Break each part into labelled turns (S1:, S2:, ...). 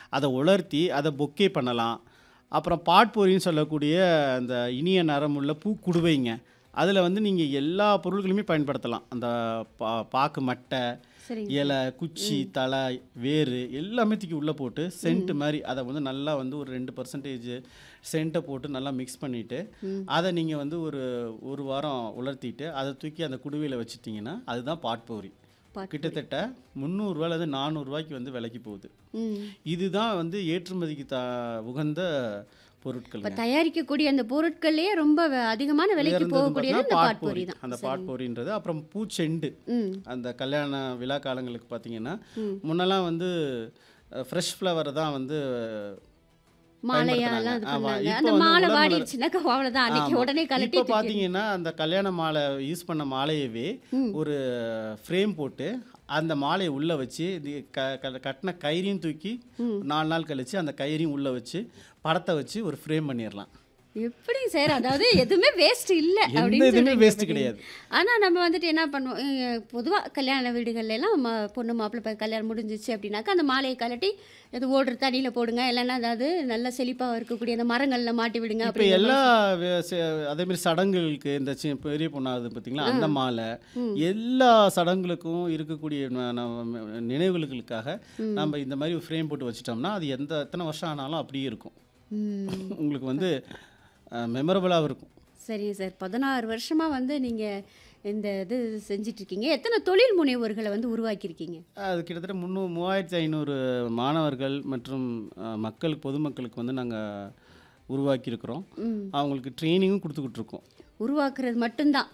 S1: அதை உலர்த்தி அதை பொக்கே பண்ணலாம் அப்புறம் பாட்பொரின்னு சொல்லக்கூடிய அந்த இனிய நரமுள்ள பூக்குடுவைங்க அதில் வந்து நீங்கள் எல்லா பொருட்களுமே பயன்படுத்தலாம் அந்த பா பாக்கு மட்டை
S2: சரிங்க
S1: இலை குச்சி தலை வேறு எல்லாமே தூக்கி உள்ளே போட்டு சென்ட் மாதிரி அதை வந்து நல்லா வந்து ஒரு ரெண்டு பர்சன்டேஜ் சென்ட்டை போட்டு நல்லா மிக்ஸ் பண்ணிவிட்டு அதை நீங்கள் வந்து ஒரு ஒரு வாரம் உலர்த்திட்டு அதை தூக்கி அந்த குடுவையில் வச்சுட்டிங்கன்னா அதுதான் பாட்பௌரி
S2: பாட்
S1: கிட்டத்தட்ட முந்நூறுரூவாலேருந்து நானூறுரூவாய்க்கு வந்து விலைக்கு போகுது
S2: ம்
S1: இதுதான் வந்து ஏற்றுமதிக்கு த உகந்த பொருட்கள்
S2: இப்போ தயாரிக்கக்கூடிய அந்த பொருட்கள்லயே ரொம்ப வ- அதிகமான விலைக்கு போகக்கூடியது இந்த பாட்பொரி தான்
S1: அந்த பாட்பொரின்றது அப்புறம் பூச்செண்டு
S2: ம்
S1: அந்த கல்யாண விழா காலங்களுக்கு பார்த்தீங்கன்னா முன்னெல்லாம் வந்து ஃப்ரெஷ் ஃப்ளவர் தான் வந்து
S2: மாலையாலாம் இது
S1: பயன்படுத்துனாங்க. ஆமா,
S2: பண்ணாங்க
S1: இப்போ
S2: அந்த
S1: வந்து
S2: மாலை
S1: உலர் மலர்.
S2: வாடிடுச்சுனாக்கா அவ்வளோதான் அன்னைக்கு
S1: ஆமா.
S2: உடனே கலட்டி
S1: இப்போ
S2: தூக்கி-
S1: பார்த்தீங்கன்னா அந்த கல்யாண மாலை யூஸ் பண்ண மாலையவே ஒரு ஃப்ரேம் போட்டு அந்த மாலையை உள்ளே வச்சு இது க க- கட்டின கயிறையும் தூக்கி நாலு நாள் கழிச்சு அந்த கயிறையும் உள்ளே வச்சு படத்தை வச்சு ஒரு ஃப்ரேம் பண்ணிடலாம்
S2: எப்படி சார் அதாவது எதுவுமே வேஸ்ட் இல்லை
S1: எந்த
S2: அப்படின்னு
S1: இதுவுமே
S2: சொல்றீங்க
S1: வேஸ்ட்
S2: பாத்தீங்களா?
S1: கிடையாது
S2: ஆனா நம்ம வந்துட்டு என்ன பண்ணுவோம் பொதுவாக கல்யாண வீடுகள்ல எல்லாம் ம- பொண்ணு மாப்பிள்ளை ப- கல்யாணம் முடிஞ்சிச்சு அப்படின்னாக்கா அந்த மாலையை கலட்டி இது ஓடுற தண்ணியில் போடுங்க இல்லைன்னா அதாவது நல்ல செழிப்பாக இருக்கக்கூடிய அந்த மரங்கள்ல மாட்டி விடுங்க
S1: இப்போ
S2: அப்படிங்கிற
S1: எல்லா வே- செ- அதே மாதிரி சடங்குகளுக்கு இந்த சி பெரிய பொண்ணாகுது பார்த்தீங்களா அந்த மாலை எல்லா சடங்குகளுக்கும் இருக்கக்கூடிய ந- நம்ம நினைவுகளுக்காக நம்ம இந்த மாதிரி ஃப்ரேம் போட்டு வச்சிட்டோம்னா அது எந்த எத்தனை வருஷம் ஆனாலும் அப்படியே இருக்கும்
S2: ம்
S1: உங்களுக்கு வந்து மெமரபுளாகவும் இருக்கும்
S2: சரிங்க சார் பதினாறு வருஷமா வந்து நீங்க இந்த இது செஞ்சிட்டு இருக்கீங்க எத்தனை தொழில் முனைவோர்களை வந்து உருவாக்கியிருக்கீங்க
S1: அது கிட்டத்தட்ட முந்நூ மூவாயிரத்தி ஐநூறு மாணவர்கள் மற்றும் அஹ், மக்களுக்கு பொதுமக்களுக்கு வந்து நாங்கள் உருவாக்கியிருக்கிறோம்
S2: ம்
S1: அவங்களுக்கு ட்ரைனிங்கும் கொடுத்துக்கிட்டு இருக்கோம்
S2: உருவாக்குறது மட்டும்தான்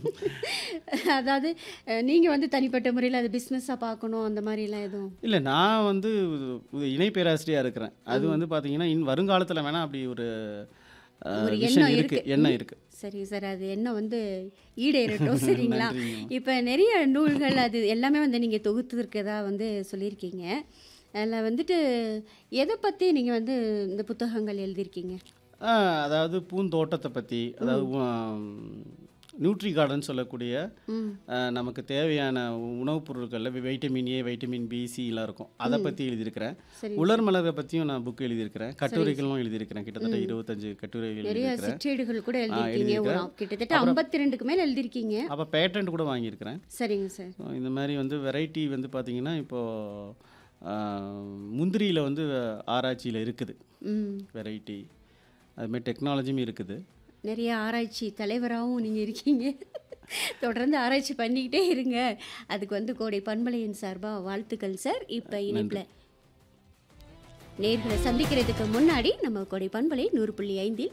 S2: அதாவது அஹ், நீங்க வந்து தனிப்பட்ட முறையில் அது பிஸ்னஸாக பார்க்கணும் அந்த மாதிரிலாம் எதுவும்
S1: இல்லை நான் வந்து ஒரு இணை பேராசிரியராக இருக்கிறேன் அது வந்து பார்த்தீங்கன்னா இன் வருங்காலத்தில் வேணால் அப்படி ஒரு அஹ்,
S2: ஒரு
S1: விஷயம்
S2: எண்ணம்
S1: இருக்கு
S2: இருக்கு.
S1: எண்ணம் இருக்கு
S2: சரி சார் அது என்ன வந்து ஈடேறட்டும் சரிங்களா
S1: நன்றிங்க.
S2: இப்போ நிறைய நூல்கள் அது எல்லாமே வந்து நீங்கள் தொகுத்து இருக்கதா வந்து சொல்லியிருக்கீங்க அதில் வந்துட்டு எதை பற்றி நீங்கள் வந்து இந்த புத்தகங்கள் எழுதியிருக்கீங்க
S1: ஆ, அதாவது பூந்தோட்டத்தை பற்றி அதாவது நியூட்ரி கார்டன் சொல்லக்கூடிய
S2: ம்
S1: ஆ, நமக்கு தேவையான உணவுப் பொருட்களில் வைட்டமின் ஏ வைட்டமின் பி சிலாம் இருக்கும் அதை பற்றி எழுதியிருக்கிறேன்
S2: சரி
S1: உலர் மலரை பற்றியும் நான் புக் எழுதியிருக்கிறேன் கட்டுரைகளும் எழுதியிருக்கிறேன் கிட்டத்தட்ட இருபத்தஞ்சு கட்டுரைகள்
S2: நிறைய
S1: எழுதியிருக்கிறேன்
S2: சிற்றேடுகள் கூட எழுதியிருக்கீங்க
S1: எழுதியிருக்கேன்.
S2: ஒரு கிட்டத்தட்ட ஐம்பத்தி ரெண்டுக்கு மேலே எழுதியிருக்கீங்க
S1: அப்போ பேட்டன்ட் கூட வாங்கியிருக்கிறேன்
S2: சரிங்க சார்
S1: So, இந்த மாதிரி வந்து வெரைட்டி வந்து பார்த்தீங்கன்னா இப்போது முந்திரியில் வந்து ஆராய்ச்சியில் இருக்குது
S2: ம்
S1: வெரைட்டி அதுமாதிரி டெக்னாலஜியும் இருக்குது
S2: நிறைய ஆராய்ச்சி தலைவராகவும் நீங்கள் இருக்கீங்க தொடர்ந்து ஆராய்ச்சி பண்ணிக்கிட்டே இருங்க அதுக்கு வந்து கோடை பண்பலையின் சார்பாக வாழ்த்துக்கள் சார் இப்போ இணைப்பில் நேர்களை சந்திக்கிறதுக்கு முன்னாடி நம்ம கோடை பண்பலை நூறு புள்ளி ஐந்தில்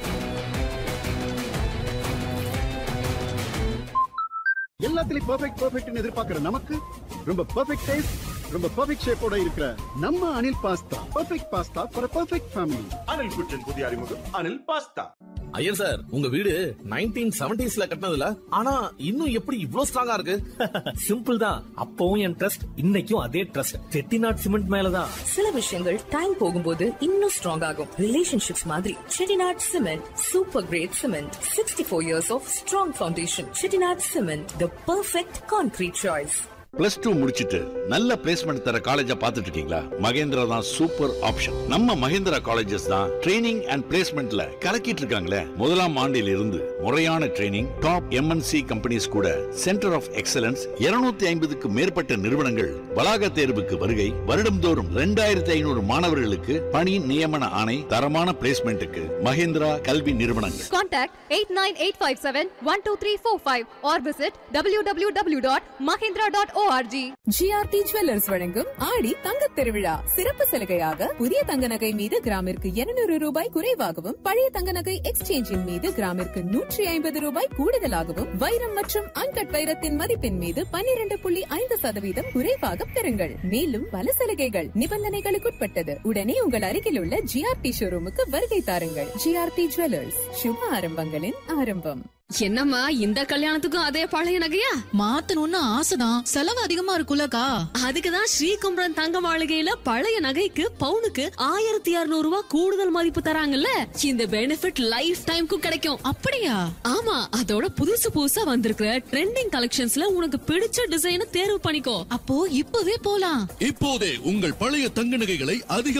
S3: எல்லாத்துலயும் பெர்ஃபெக்ட் பெர்ஃபெக்ட்னு எதிர்பார்க்கிற நமக்கு ரொம்ப பெர்ஃபெக்ட் டேஸ்ட் ரொம்ப பெர்ஃபெக்ட் ஷேப்போட இருக்கிற நம்ம Anil pasta perfect pasta for perfect family
S4: Anil குற்றின் புதிய அறிமுகம் அனில் பாஸ்தா
S5: ஐயர் சார் உங்க வீடு நைன்டீன் செவன்டிஸ்ல கட்டினதுல ஆனா இன்னும் எப்படி இவ்ளோ ஸ்ட்ராங்கா இருக்கு
S6: சிம்பிள் தான் அப்பவும் என் ட்ரஸ்ட் இன்னைக்கும் அதே ட்ரஸ்ட் செட்டிநாட் சிமெண்ட் மேலதான்
S7: சில விஷயங்கள் டைம் போகும்போது இன்னும் ஸ்ட்ராங் ஆகும் ரிலேஷன்ஷிப்ஸ் மாதிரி Chettinad cement super great cement sixty four years of strong foundation Chettinad cement the perfect concrete choice
S8: plus two முடிச்சிட்டு நல்ல பிளேஸ்மெண்ட் தர காலேஜா பார்த்துட்டு இருக்கீங்களா மகேந்திரா தான் சூப்பர் ஆப்ஷன் நம்ம மகேந்திரா காலேஜஸ் தான் ட்ரைனிங் அண்ட் பிளேஸ்மெண்ட்ல கலக்கிட்டு இருக்காங்களே முதலாம் ஆண்டில் இருந்து முறையான ட்ரைனிங் டாப் எம்என்சி கம்பெனிஸ் கூட சென்டர் ஆஃப் எக்ஸலன்ஸ் 250 ஐம்பதுக்கு மேற்பட்ட நிறுவனங்கள் வளாக தேர்வுக்கு வருகை வருடம்தோறும் ரெண்டாயிரத்தி ஐநூறு மாணவர்களுக்கு பணி நியமன ஆணை தரமான பிளேஸ்மெண்ட்டுக்கு மகேந்திரா கல்வி நிறுவனங்கள்
S9: Contact 89857-12345 or visit www.mahindra.org.
S7: GRT jewellers வழங்கும் ஆடி தங்க திருவிழா சிறப்பு சலுகையாக புதிய தங்க நகை மீது கிராமிற்கு 200 ரூபாய் குறைவாகவும் பழைய தங்க நகை எக்ஸ்சேஞ்சின் மீது கிராமிற்கு நூற்றி ஐம்பது ரூபாய் கூடுதலாகவும் வைரம் மற்றும் அன்கட் வைரத்தின் மதிப்பின் மீது 12.5% புள்ளி ஐந்து சதவீதம் குறைவாக பெறுங்கள் மேலும் பல சலுகைகள் நிபந்தனைகளுக்குட்பட்டது உடனே உங்கள் அருகில் உள்ள ஜிஆர்டி ஷோரூமுக்கு வருகை தாருங்கள் ஜிஆர்டி ஜுவல்லர்ஸ் சுப ஆரம்பங்களின் ஆரம்பம்
S9: என்னம்மா இந்த கல்யாணத்துக்கும் அதே பழைய நகையா
S10: மாத்தணும்னு ஆசைதான் செலவு அதிகமா இருக்குல்லக்கா
S9: அதுக்குதான் ஸ்ரீகும்பரன் தங்க மாளிகையில பழைய நகைக்கு பவுனுக்கு ஆயிரத்தி இருநூறு ரூபாய் கூடுதல் மதிப்பு தராங்கல்ல இந்த பெனிஃபிட் லைஃப் டைம்க்கும் கிடைக்கும்
S10: அப்படியா
S9: ஆமா அதோட புதுசு புதுசா வந்திருக்கிற ட்ரெண்டிங் கலெக்ஷன்ஸ்ல உனக்கு பிடிச்ச டிசைனை தேர்வு பண்ணிக்கோ
S10: அப்போ இப்பவே போலாம்
S5: இப்போதே உங்கள் பழைய தங்க நகைகளை அதிக